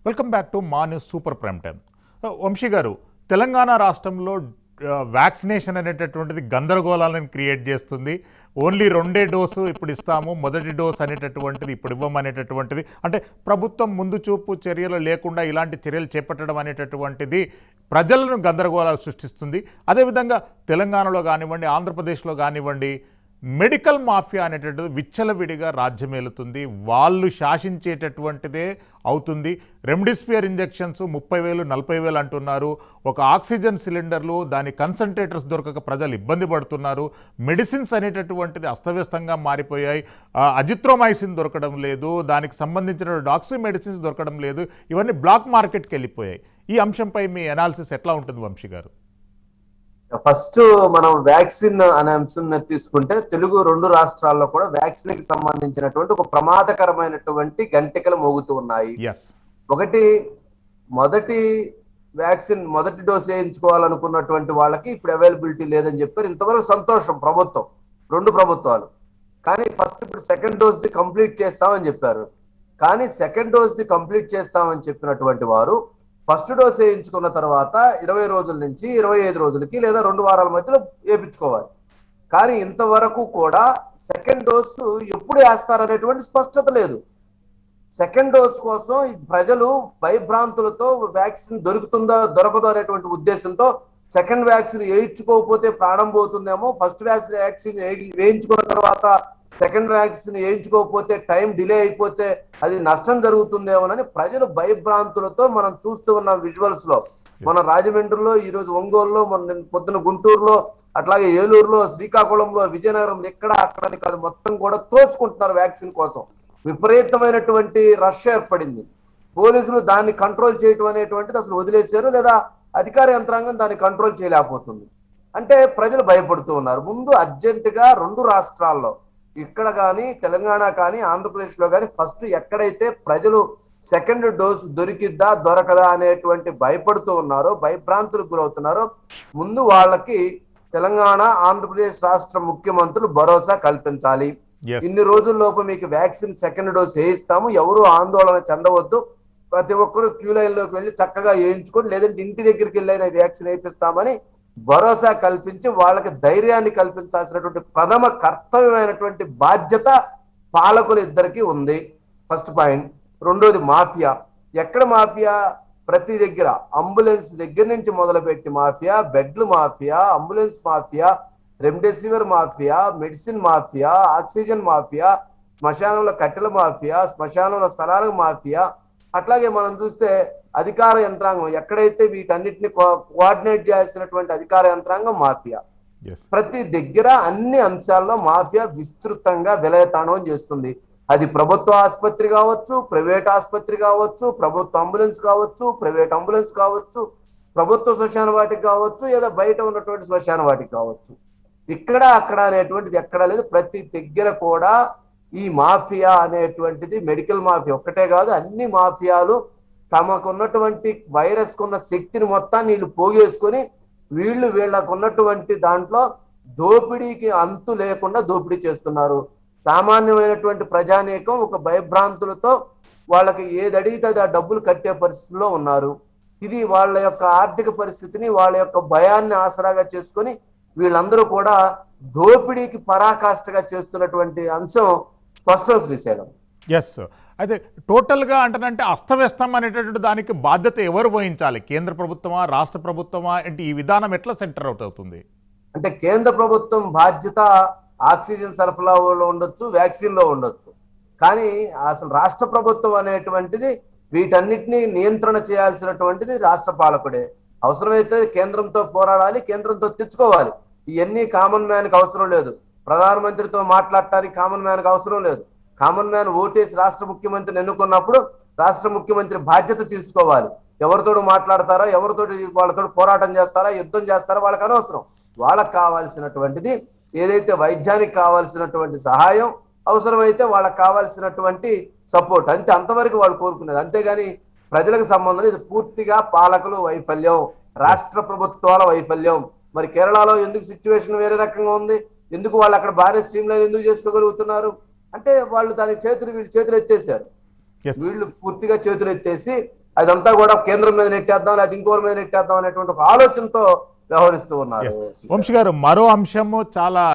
Welcome back to మా news super prime time Vamshi garu Telangana రాష్ట్రంలో ఆ, వ్యాక్సినేషన్ అనేటటువంటిది గందరగోళాలను క్రియేట్ చేస్తుంది ఓన్లీ రెండే డోసు ఇప్పుడు ఇస్తాము మొదటి డోస్ అనేటటువంటిది ఇప్పుడు ఇవ్వమనేటటువంటిది అంటే ప్రభుత్వం ముందు చూపు చర్యలు లేకుండా ఇలాంటి చర్యలు చేపట్టడం అనేటటువంటిది ప్రజలను గందరగోళాలు సృష్టిస్తుంది అదేవిధంగా తెలంగాణలో కానివ్వండి ఆంధ్రప్రదేశ్లో కానివ్వండి మెడికల్ మాఫియా అనేటటువంటిది విచ్చలవిడిగా రాజ్యమేలుతుంది వాళ్ళు శాసించేటటువంటిదే అవుతుంది రెమ్డిసివిర్ ఇంజెక్షన్స్ ముప్పై వేలు నలభై వేలు అంటున్నారు ఒక ఆక్సిజన్ సిలిండర్లు దాని కన్సన్ట్రేటర్స్ దొరకక ప్రజలు ఇబ్బంది పడుతున్నారు మెడిసిన్స్ అనేటటువంటిది అస్తవ్యస్తంగా మారిపోయాయి ఆ, అజిత్రోమైసిన్ దొరకడం లేదు దానికి సంబంధించిన డాక్సీ మెడిసిన్స్ దొరకడం లేదు ఇవన్నీ బ్లాక్ మార్కెట్కి వెళ్ళిపోయాయి ఈ అంశంపై మీ అనాలిసిస్ ఎట్లా ఉంటుంది వంశీ గారు ఫస్ట్ మనం వ్యాక్సిన్ అనే అంశం తీసుకుంటే తెలుగు రెండు రాష్ట్రాల్లో కూడా వ్యాక్సిన్ కి సంబంధించినటువంటి ఒక ప్రమాదకరమైనటువంటి గంటికలు మోగుతూ ఉన్నాయి ఎస్ ఒకటి మొదటి వ్యాక్సిన్ మొదటి డోస్ వేయించుకోవాలనుకున్నటువంటి వాళ్ళకి ఇప్పుడు అవైలబిలిటీ లేదని చెప్పారు ఇంతవరకు సంతోషం ప్రభుత్వం రెండు ప్రభుత్వాలు కానీ ఫస్ట్ ఇప్పుడు సెకండ్ డోస్ ది కంప్లీట్ చేస్తామని చెప్పారు కానీ సెకండ్ డోస్ ది కంప్లీట్ చేస్తామని చెప్పినటువంటి వారు ఫస్ట్ డోస్ వేయించుకున్న తర్వాత ఇరవై రోజుల నుంచి ఇరవై ఐదు రోజులకి లేదా రెండు వారాల మధ్యలో వేయించుకోవాలి కానీ ఇంతవరకు కూడా సెకండ్ డోస్ ఎప్పుడు వేస్తారనేటువంటి స్పష్టత లేదు సెకండ్ డోస్ కోసం ఈ ప్రజలు భయభ్రాంతులతో వ్యాక్సిన్ దొరుకుతుందా దొరకదో అనేటువంటి ఉద్దేశంతో సెకండ్ వ్యాక్సిన్ వేయించుకోకపోతే ప్రాణం పోతుందేమో ఫస్ట్ వ్యాక్సిన్ వ్యాక్సిన్ వేయి- వేయించుకున్న తర్వాత సెకండ్ వ్యాక్సిన్ వేయించుకోకపోతే టైం డిలే అయిపోతే అది నష్టం జరుగుతుందేమోనని ప్రజలు భయభ్రాంతులతో మనం చూస్తూ ఉన్నాం విజువల్స్ లో మన రాజమండ్రిలో ఈ రోజు ఒంగోలులో మన నిన్న పొద్దున గుంటూరులో అట్లాగే ఏలూరులో శ్రీకాకుళంలో విజయనగరం ఎక్కడ అక్కడ అని కాదు మొత్తం కూడా తోసుకుంటున్నారు వ్యాక్సిన్ కోసం విపరీతమైనటువంటి రష్ ఏర్పడింది పోలీసులు దాన్ని కంట్రోల్ చేయటం అనేటువంటిది అసలు వదిలేశారు లేదా అధికార యంత్రాంగం దాన్ని కంట్రోల్ చేయలేకపోతుంది అంటే ప్రజలు భయపడుతూ ఉన్నారు ముందు అర్జెంటుగా రెండు రాష్ట్రాల్లో ఇక్కడ కానీ తెలంగాణ కానీ ఆంధ్రప్రదేశ్ లో కానీ ఫస్ట్ ఎక్కడైతే ప్రజలు సెకండ్ డోస్ దొరికిద్దా దొరకదా అనేటువంటి భయపడుతూ ఉన్నారో భయభ్రాంతులకు గురవుతున్నారో ముందు వాళ్ళకి తెలంగాణ ఆంధ్రప్రదేశ్ రాష్ట్ర ముఖ్యమంత్రులు భరోసా కల్పించాలి ఎస్ ఇన్ని రోజుల్లోపు మీకు వ్యాక్సిన్ సెకండ్ డోస్ వేయిస్తాము ఎవరు ఆందోళన చెందవద్దు ప్రతి ఒక్కరు క్యూ లైన్ లోకి వెళ్ళి చక్కగా వేయించుకొని లేదంటే ఇంటి దగ్గరికి వెళ్ళైనా వ్యాక్సిన్ వేయిస్తామని భరోసా కల్పించి వాళ్ళకి ధైర్యాన్ని కల్పించాల్సినటువంటి ప్రథమ కర్తవ్యమైనటువంటి బాధ్యత పాలకులు ఇద్దరికి ఉంది ఫస్ట్ పాయింట్ రెండోది మాఫియా ఎక్కడ మాఫియా ప్రతి దగ్గర అంబులెన్స్ దగ్గర నుంచి మొదలుపెట్టి మాఫియా బెడ్లు mafia ambulance mafia remdesivir mafia medicine mafia oxygen mafia శ్మశానంలో కట్టెల మాఫియా శ్మశానంలో స్థలాల మాఫియా అట్లాగే మనం చూస్తే అధికార యంత్రాంగం ఎక్కడైతే వీటన్నిటిని కో- కోఆర్డినేట్ చేయాల్సినటువంటి అధికార యంత్రాంగం మాఫియా ఎస్ ప్రతి దగ్గర అన్ని అంశాల్లో మాఫియా విస్తృతంగా విలయతాండవం చేస్తుంది అది ప్రభుత్వ ఆసుపత్రి కావచ్చు ప్రైవేట్ ఆసుపత్రి కావచ్చు ప్రభుత్వ అంబులెన్స్ కావచ్చు ప్రైవేట్ అంబులెన్స్ కావచ్చు ప్రభుత్వ శ్మశాన వాటికి కావచ్చు లేదా బయట ఉన్నటువంటి శ్మశాన వాటికి కావచ్చు ఇక్కడ అక్కడ అనేటువంటిది ఎక్కడ లేదు ప్రతి దగ్గర కూడా ఈ మాఫియా అనేటువంటిది మెడికల్ మాఫియా ఒక్కటే కాదు అన్ని మాఫియాలు తమకు ఉన్నటువంటి వైరస్ కున్న శక్తిని మొత్తాన్ని వీళ్ళు పోగేసుకొని వీళ్ళు వీళ్ళకు ఉన్నటువంటి దాంట్లో దోపిడీకి అంతు లేకుండా దోపిడీ చేస్తున్నారు సామాన్యమైనటువంటి ప్రజానీకం ఒక భయభ్రాంతులతో వాళ్ళకి ఏది అడిగితే అది ఆ డబ్బులు కట్టే పరిస్థితిలో ఉన్నారు ఇది వాళ్ళ యొక్క ఆర్థిక పరిస్థితిని వాళ్ళ యొక్క భయాన్ని ఆసరాగా చేసుకొని వీళ్ళందరూ కూడా దోపిడీకి పరాకాష్ఠగా చేస్తున్నటువంటి అంశం స్పష్టం శ్రీశైలం ఎస్ అయితే టోటల్గా అంటనంటే అస్తవ్యస్తం అనేటటువంటి దానికి బాధ్యత ఎవరు వహించాలి కేంద్ర ప్రభుత్వమా రాష్ట్ర ప్రభుత్వమా అంటే ఈ విధానం ఎట్లా సెంటర్ అవుట్ అవుతుంది అంటే కేంద్ర ప్రభుత్వం బాధ్యత ఆక్సిజన్ సరఫరాలో ఉండొచ్చు వ్యాక్సిన్ లో ఉండొచ్చు కానీ అసలు రాష్ట్ర ప్రభుత్వం అనేటువంటిది వీటన్నిటిని నియంత్రణ చేయాల్సినటువంటిది రాష్ట్ర పాలకుడే అవసరమైతే కేంద్రంతో పోరాడాలి కేంద్రంతో తెచ్చుకోవాలి ఇవన్నీ కామన్ మ్యాన్ కి అవసరం లేదు ప్రధానమంత్రితో మాట్లాడటానికి కామన్ మ్యాన్ కి అవసరం లేదు కామన్ మ్యాన్ ఓటేసి రాష్ట్ర ముఖ్యమంత్రిని ఎన్నుకున్నప్పుడు రాష్ట్ర ముఖ్యమంత్రి బాధ్యత తీసుకోవాలి ఎవరితోడు మాట్లాడతారా ఎవరితోటి వాళ్ళతో పోరాటం చేస్తారా యుద్ధం చేస్తారా వాళ్ళకి అనవసరం వాళ్ళకి కావాల్సినటువంటిది ఏదైతే వైద్యానికి కావాల్సినటువంటి సహాయం అవసరమైతే వాళ్ళకి కావాల్సినటువంటి సపోర్ట్ అంతే అంతవరకు వాళ్ళు కోరుకునేది అంతేగాని ప్రజలకు సంబంధం ఇది పూర్తిగా పాలకులు వైఫల్యం రాష్ట్ర ప్రభుత్వాల వైఫల్యం మరి కేరళలో ఎందుకు సిచ్యువేషన్ వేరే రకంగా ఉంది ఎందుకు వాళ్ళు అక్కడ బాగానే స్ట్రీమ్ లైన్ ఎందుకు చేసుకోగలుగుతున్నారు అంటే వాళ్ళు దానికి చేతులు వీళ్ళు చేతులు ఎత్తేసారు Yes. వీళ్ళు పూర్తిగా చేతులు ఎత్తేసి అదంతా కూడా కేంద్రం మీద నెట్టేద్దాం లేదా ఇంకోరి మీద నెట్టేద్దాం అనేటువంటి ఒక ఆలోచనతో వ్యవహరిస్తూ ఉన్నారు వంశీ గారు మరో అంశము చాలా